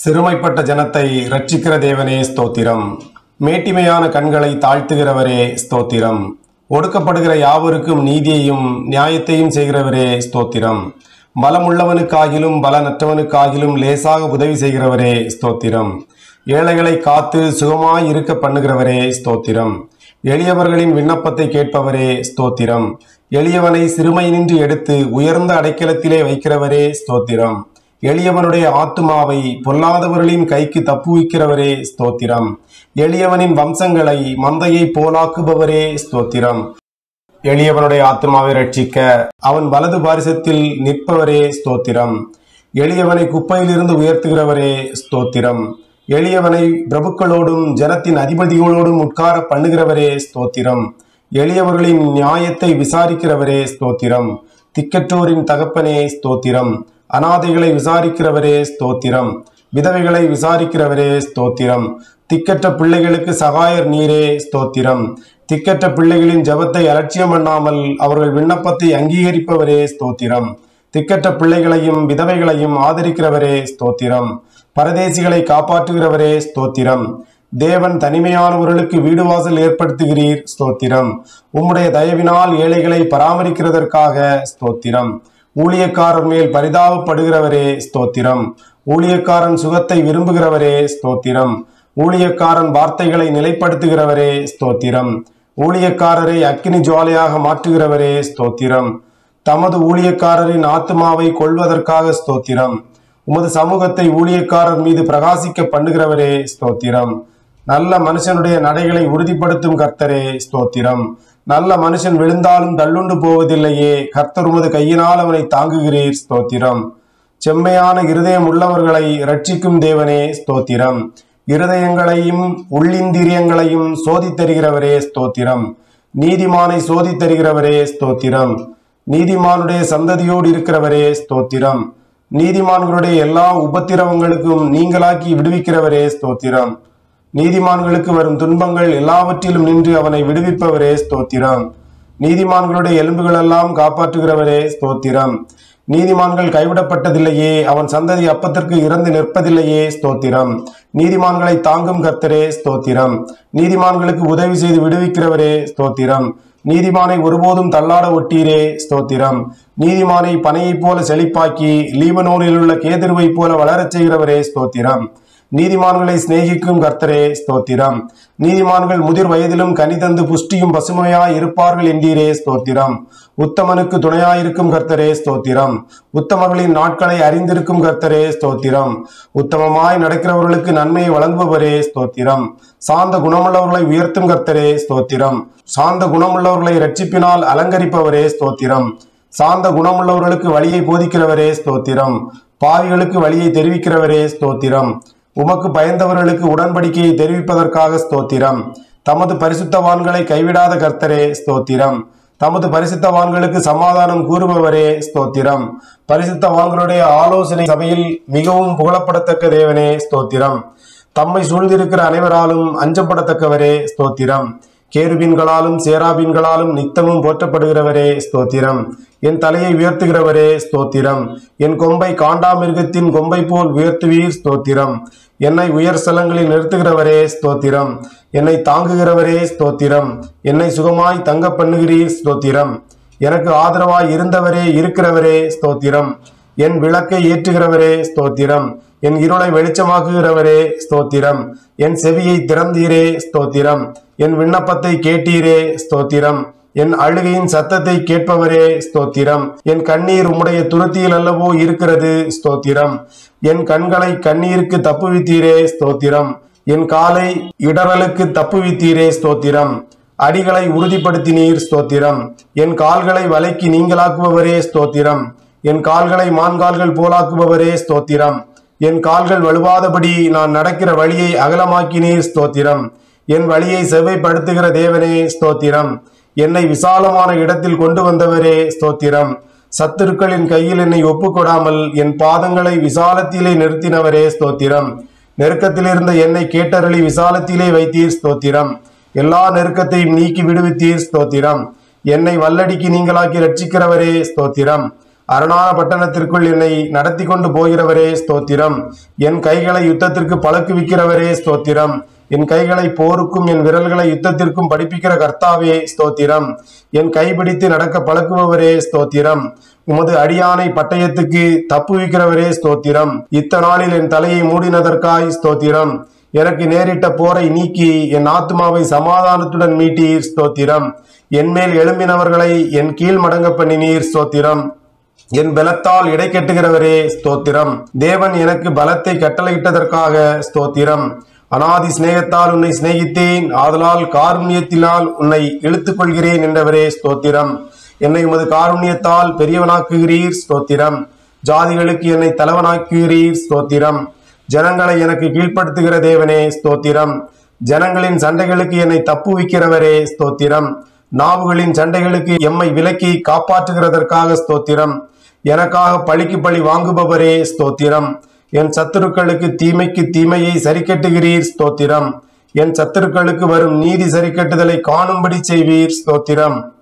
சிறுமைப்பட்ட ஜனத்தை ரட்சிக்கிற தேவனே ஸ்தோத்திரம் மேட்டிமையான கண்களை தாழ்த்துகிறவரே ஸ்தோத்திரம் ஒடுக்கப்படுகிற யாவருக்கும் நீதியையும் நியாயத்தையும் செய்கிறவரே ஸ்தோத்திரம் பலமுள்ளவனுக்காகிலும் பலனற்றவனுக்காகிலும் லேசாக உதவி செய்கிறவரே ஸ்தோத்திரம் ஏழைகளை காத்து சுகமாய் இருக்க பண்ணுகிறவரே ஸ்தோத்திரம் எளியவர்களின் விண்ணப்பத்தை கேட்பவரே ஸ்தோத்திரம் எளியவனை சிறுமையினின்று எடுத்து உயர்ந்த அடைக்கலத்திலே வைக்கிறவரே ஸ்தோத்திரம் எளியவனுடைய ஆத்துமாவை பொல்லாதவர்களின் கைக்கு தப்புவிக்கிறவரே ஸ்தோத்திரம் எளியவனின் வம்சங்களை மந்தையை போலாக்குபவரே ஸ்தோத்திரம் எளியவனுடைய ஆத்மாவை ரட்சிக்க அவன் வலது பாரிசத்தில் நிற்பவரே ஸ்தோத்திரம் எளியவனை குப்பையிலிருந்து உயர்த்துகிறவரே ஸ்தோத்திரம் எளியவனை பிரபுக்களோடும் ஜனத்தின் அதிபதிகளோடும் உட்கார பண்ணுகிறவரே ஸ்தோத்திரம் எளியவர்களின் நியாயத்தை விசாரிக்கிறவரே ஸ்தோத்திரம் திக்கற்றோரின் தகப்பனே ஸ்தோத்திரம் அனாதைகளை விசாரிக்கிறவரே ஸ்தோத்திரம் விதவைகளை விசாரிக்கிறவரே ஸ்தோத்திரம் திக்கற்ற பிள்ளைகளுக்கு சகாயர் நீரே ஸ்தோத்திரம் திக்கற்ற பிள்ளைகளின் ஜெபத்தை அலட்சியம் பண்ணாமல் அவர்கள் விண்ணப்பத்தை அங்கீகரிப்பவரே ஸ்தோத்திரம் திக்கற்ற பிள்ளைகளையும் விதவைகளையும் ஆதரிக்கிறவரே ஸ்தோத்திரம் பரதேசிகளை காப்பாற்றுகிறவரே ஸ்தோத்திரம் தேவன் தனிமையானவர்களுக்கு வீடு வாசல் ஏற்படுத்துகிறீர் ஸ்தோத்திரம் உம்முடைய தயவினால் ஏழைகளை பராமரிக்கிறதற்காக ஸ்தோத்திரம் ஊழியக்காரர் மேல் பரிதாபப்படுகிறவரே ஸ்தோத்திரம் ஊழியக்காரன் சுகத்தை விரும்புகிறவரே ஸ்தோத்திரம் ஊழியக்காரன் வார்த்தைகளை நிலைப்படுத்துகிறவரே ஸ்தோத்திரம் ஊழியக்காரரை அக்கினி ஜுவாலையாக மாற்றுகிறவரே ஸ்தோத்திரம் தமது ஊழியக்காரரின் ஆத்மாவை கொள்வதற்காக ஸ்தோத்திரம் உமது சமூகத்தை ஊழியக்காரர் மீது பிரகாசிக்க பண்ணுகிறவரே ஸ்தோத்திரம் நல்ல மனுஷனுடைய நடைகளை உறுதிப்படுத்தும் கர்த்தரே ஸ்தோத்திரம் நல்ல மனுஷன் விழுந்தாலும் தள்ளுண்டு போவதில்லையே கர்த்தர் உமது கையினால் அவனை தாங்குகிறீர் ஸ்தோத்திரம் செம்மையான இருதயம் உள்ளவர்களை ரட்சிக்கும் தேவனே ஸ்தோத்திரம் இருதயங்களையும் உள்ளிந்திரியங்களையும் சோதித்தருகிறவரே ஸ்தோத்திரம் நீதிமானை சோதித்தருகிறவரே ஸ்தோத்திரம் நீதிமானுடைய சந்ததியோடு இருக்கிறவரே ஸ்தோத்திரம் நீதிமான்களுடைய எல்லா உபத்திரவங்களுக்கும் நீங்களாக்கி விடுவிக்கிறவரே ஸ்தோத்திரம் நீதிமான்களுக்கு வரும் துன்பங்கள் எல்லாவற்றிலும் நின்று அவனை விடுவிப்பவரே ஸ்தோத்திரம் நீதிமான்களுடைய எலும்புகளெல்லாம் காப்பாற்றுகிறவரே ஸ்தோத்திரம் நீதிமான்கள் கைவிடப்பட்டதில்லையே அவன் சந்ததி அப்பத்திற்கு இறந்து நிற்பதில்லையே ஸ்தோத்திரம் நீதிமான்களை தாங்கும் கர்த்தரே ஸ்தோத்திரம் நீதிமான்களுக்கு உதவி செய்து விடுவிக்கிறவரே ஸ்தோத்திரம் நீதிமானை ஒருபோதும் தள்ளாட ஒட்டீரே ஸ்தோத்திரம் நீதிமானை பனையைப் போல செழிப்பாக்கி லீபனோனில் உள்ள கேதிருவைப் போல வளரச் செய்கிறவரே ஸ்தோத்திரம் நீதிமான்களை சிநேகிக்கும் கர்த்தரே ஸ்தோத்திரம் நீதிமான்கள் முதிர் வயதிலும் கனிதந்து புஷ்டியும் பசுமையாய் இருப்பார்கள் என்றீரே ஸ்தோத்திரம் உத்தமனுக்கு துணையாயிருக்கும் கர்த்தரே ஸ்தோத்திரம் உத்தமர்களின் நாட்களை அறிந்திருக்கும் கர்த்தரே ஸ்தோத்திரம் உத்தமமாய் நடக்கிறவர்களுக்கு நன்மையை வழங்குபவரே ஸ்தோத்திரம் சாந்த குணமுள்ளவர்களை உயர்த்தும் கர்த்தரே ஸ்தோத்திரம் சாந்த குணமுள்ளவர்களை ரட்சிப்பினால் அலங்கரிப்பவரே ஸ்தோத்திரம் சாந்த குணமுள்ளவர்களுக்கு வழியை போதிக்கிறவரே ஸ்தோத்திரம் பாவிகளுக்கு வழியை தெரிவிக்கிறவரே ஸ்தோத்திரம் உமக்கு பயந்தவர்களுக்கு உடன்படிக்கையை தெரிவிப்பதற்காக ஸ்தோத்திரம் தமது பரிசுத்தவான்களை கைவிடாத கர்த்தரே ஸ்தோத்திரம் தமது பரிசுத்தவான்களுக்கு சமாதானம் கூறுபவரே ஸ்தோத்திரம் பரிசுத்தவான்களுடைய ஆலோசனை சபையில் மிகவும் புகழப்படத்தக்க தேவனே ஸ்தோத்திரம் தம்மை சூழ்ந்திருக்கிற அனைவராலும் அஞ்சப்படத்தக்கவரே ஸ்தோத்திரம் கேருபீன்களாலும் சேராபீன்களாலும் நித்தமும் போற்றப்படுகிறவரே ஸ்தோத்திரம் என் தலையை உயர்த்துகிறவரே ஸ்தோத்திரம் என் கொம்பை காண்டாமிருகத்தின் கொம்பை போல் உயர்த்துவீர் ஸ்தோத்திரம் என்னை உயர் ஸ்தலங்களில் நிறுத்துகிறவரே ஸ்தோத்திரம் என்னை தாங்குகிறவரே ஸ்தோத்திரம் என்னை சுகமாய் தங்க பண்ணுகிறீர் ஸ்தோத்திரம் எனக்கு ஆதரவாய் இருந்தவரே இருக்கிறவரே ஸ்தோத்திரம் என் விளக்கை ஏற்றுகிறவரே ஸ்தோத்திரம் என் இருளை வெளிச்சமாக்குகிறவரே ஸ்தோத்திரம் என் செவியை திறந்தீரே ஸ்தோத்திரம் என் விண்ணப்பத்தை கேட்டீரே ஸ்தோத்திரம் என் அழுகையின் சத்தத்தை கேட்பவரே ஸ்தோத்திரம் என் கண்ணீர் உம்முடைய துருத்தியில் அல்லவோ இருக்கிறது ஸ்தோத்திரம் என் கண்களை கண்ணீருக்கு தப்புவித்தீரே ஸ்தோத்திரம் என் காலை இடரலுக்கு தப்புவித்தீரே ஸ்தோத்திரம் அடிகளை உறுதிப்படுத்தினீர் ஸ்தோத்திரம் என் கால்களை வலைக்கு நீங்களாக்குபவரே ஸ்தோத்திரம் என் கால்களை மான்கால்கள் போலாக்குபவரே ஸ்தோத்திரம் என் கால்கள் வலுவாதபடி நான் நடக்கிற வழியை அகலமாக்கினீர் ஸ்தோத்திரம் என் வழியை செவ்வைப்படுத்துகிற தேவனே ஸ்தோத்திரம் என்னை விசாலமான இடத்தில் கொண்டு வந்தவரே ஸ்தோத்திரம் சத்துருக்களின் கையில் என்னை ஒப்புக்கொடாமல் என் பாதங்களை விசாலத்திலே நிறுத்தினவரே ஸ்தோத்திரம் நெருக்கத்தில் இருந்த என்னை கேட்டருளி விசாலத்திலே வைத்தீர் ஸ்தோத்திரம் எல்லா நெருக்கத்தையும் நீக்கி விடுவித்தீர் ஸ்தோத்திரம் என்னை வல்லடிக்கு நீங்களாக்கி ரட்சிக்கிறவரே ஸ்தோத்திரம் அரணான பட்டணத்திற்குள் என்னை நடத்தி கொண்டு போகிறவரே ஸ்தோத்திரம் என் கைகளை யுத்தத்திற்கு பழக்குவிக்கிறவரே ஸ்தோத்திரம் என் கைகளை போருக்கும் என் விரல்களை யுத்தத்திற்கும் படிப்பிக்கிற கர்த்தாவே ஸ்தோத்திரம் என் கைபிடித்து நடக்க பழக்குபவரே ஸ்தோத்திரம் உமது அடியானை பட்டயத்துக்கு தப்புவிக்கிறவரே ஸ்தோத்திரம் இத்த நாளில் என் தலையை மூடினதற்காய் ஸ்தோத்திரம் எனக்கு நேரிட்ட போரை நீக்கி என் ஆத்மாவை சமாதானத்துடன் மீட்டீர் ஸ்தோத்திரம் என் மேல் எழும்பினவர்களை என் கீழ் மடங்க பண்ணினீர் ஸ்தோத்திரம் என் பலத்தால் இடை கட்டுகிறவரே ஸ்தோத்திரம் தேவன் எனக்கு பலத்தை கட்டளையிட்டதற்காக ஸ்தோத்திரம் அனாதி சிநேகத்தால் உன்னை சிநேகித்தேன் ஆதலால் காருண்யத்தினால் உன்னை இழுத்துக் கொள்கிறேன் என்றவரே ஸ்தோத்திரம் என்னை உமது காருண்யத்தால் பெரியவனாக்குகிறீர் ஸ்தோத்திரம் ஜாதிகளுக்கு என்னை தலைவனாக்குகிறீர் ஸ்தோத்திரம் ஜனங்களை எனக்கு கீழ்ப்படுத்துகிற தேவனே ஸ்தோத்திரம் ஜனங்களின் சண்டைகளுக்கு என்னை தப்புவிக்கிறவரே ஸ்தோத்திரம் நாவுகளின் சண்டைகளுக்கு எம்மை விலக்கி காப்பாற்றுகிறதற்காக ஸ்தோத்திரம் எனக்காக பழிக்கு பழி வாங்குபவரே ஸ்தோத்திரம் என் சத்துருக்களுக்கு தீமைக்கு தீமையை சரிக்கட்டுகிறீர் ஸ்தோத்திரம் என் சத்துருக்களுக்கு வரும் நீதி சரிக்கட்டுதலை காணும்படி செய்வீர் ஸ்தோத்திரம்